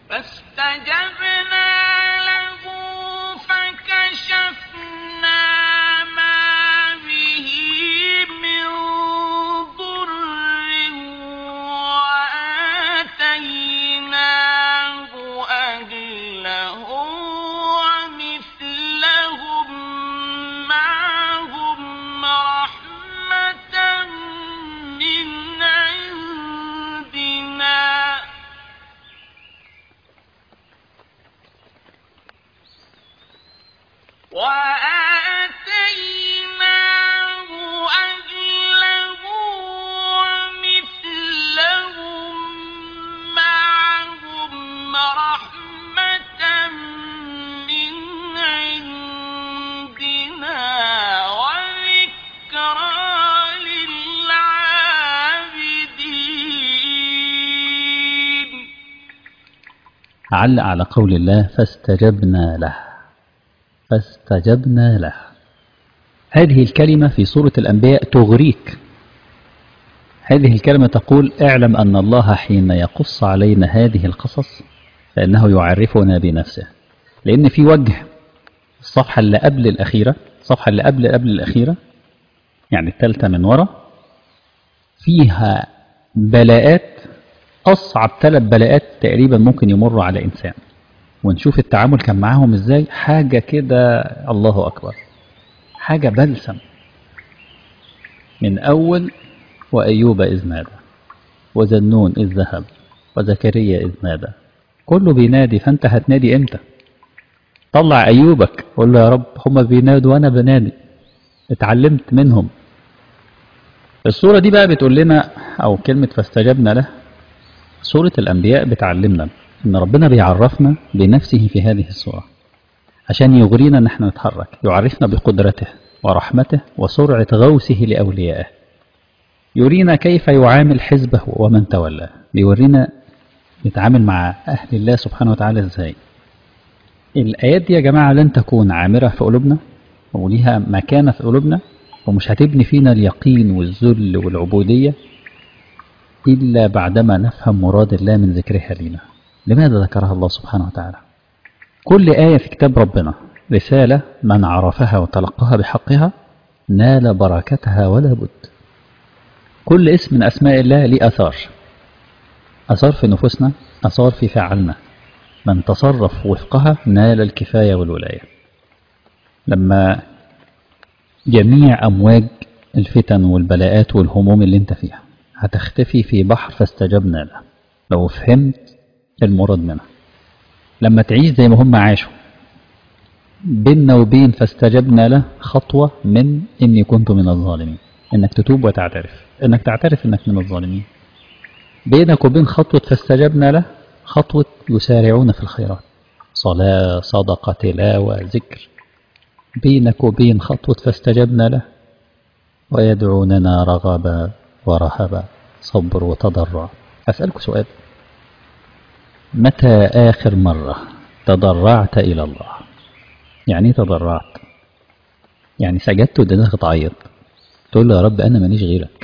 فاستجبنا له فكشفنا ما به من ضر وآتيناه أهله ومثلهم معهم رحمة من عندنا وآتيناه أهله ومثلهم معهم رحمة من عندنا وذكرى للعابدين علق على قول الله فاستجبنا له فاستجبنا له هذه الكلمة في سورة الأنبياء تغريك هذه الكلمة تقول اعلم أن الله حين يقص علينا هذه القصص فإنه يعرفنا بنفسه لأن في وجه الصفحة اللي قبل الأخيرة الصفحة اللي قبل قبل الأخيرة يعني الثالثة من ورا فيها بلاءات أصعب ثلاث بلاءات تقريبا ممكن يمر على إنسان ونشوف التعامل كان معاهم إزاي حاجة كده الله أكبر حاجة بلسم من أول وأيوب إذ نادى وذنون إذ ذهب وزكريا إذ نادى كله بينادي فأنت هتنادي إمتى طلع أيوبك قول له يا رب هما بينادوا وأنا بنادي اتعلمت منهم الصورة دي بقى بتقول لنا أو كلمة فاستجبنا له سورة الأنبياء بتعلمنا إن ربنا بيعرفنا بنفسه في هذه السورة عشان يغرينا إن احنا نتحرك يعرفنا بقدرته ورحمته وسرعة غوثه لأوليائه يرينا كيف يعامل حزبه ومن تولاه بيورينا يتعامل مع أهل الله سبحانه وتعالى إزاي الآيات دي يا جماعة لن تكون عامرة في قلوبنا وليها مكانة في قلوبنا ومش هتبني فينا اليقين والذل والعبودية إلا بعدما نفهم مراد الله من ذكرها لنا لماذا ذكرها الله سبحانه وتعالى كل آية في كتاب ربنا رسالة من عرفها وتلقاها بحقها نال بركتها ولا بد كل اسم من أسماء الله ليه أثار أثار في نفوسنا أثار في فعلنا من تصرف وفقها نال الكفاية والولاية لما جميع أمواج الفتن والبلاءات والهموم اللي انت فيها هتختفي في بحر فاستجبنا له لو فهمت المراد منها لما تعيش زي ما هم عاشوا بيننا وبين فاستجبنا له خطوة من إني كنت من الظالمين إنك تتوب وتعترف إنك تعترف إنك من الظالمين بينك وبين خطوة فاستجبنا له خطوة يسارعون في الخيرات صلاة صدقة تلاوة ذكر بينك وبين خطوة فاستجبنا له ويدعوننا رغبا ورهبا صبر وتضرع أسألك سؤال متى آخر مرة تضرعت إلى الله يعني إيه تضرعت يعني سجدت ودنك تعيط تقول له يا رب أنا ماليش غيرك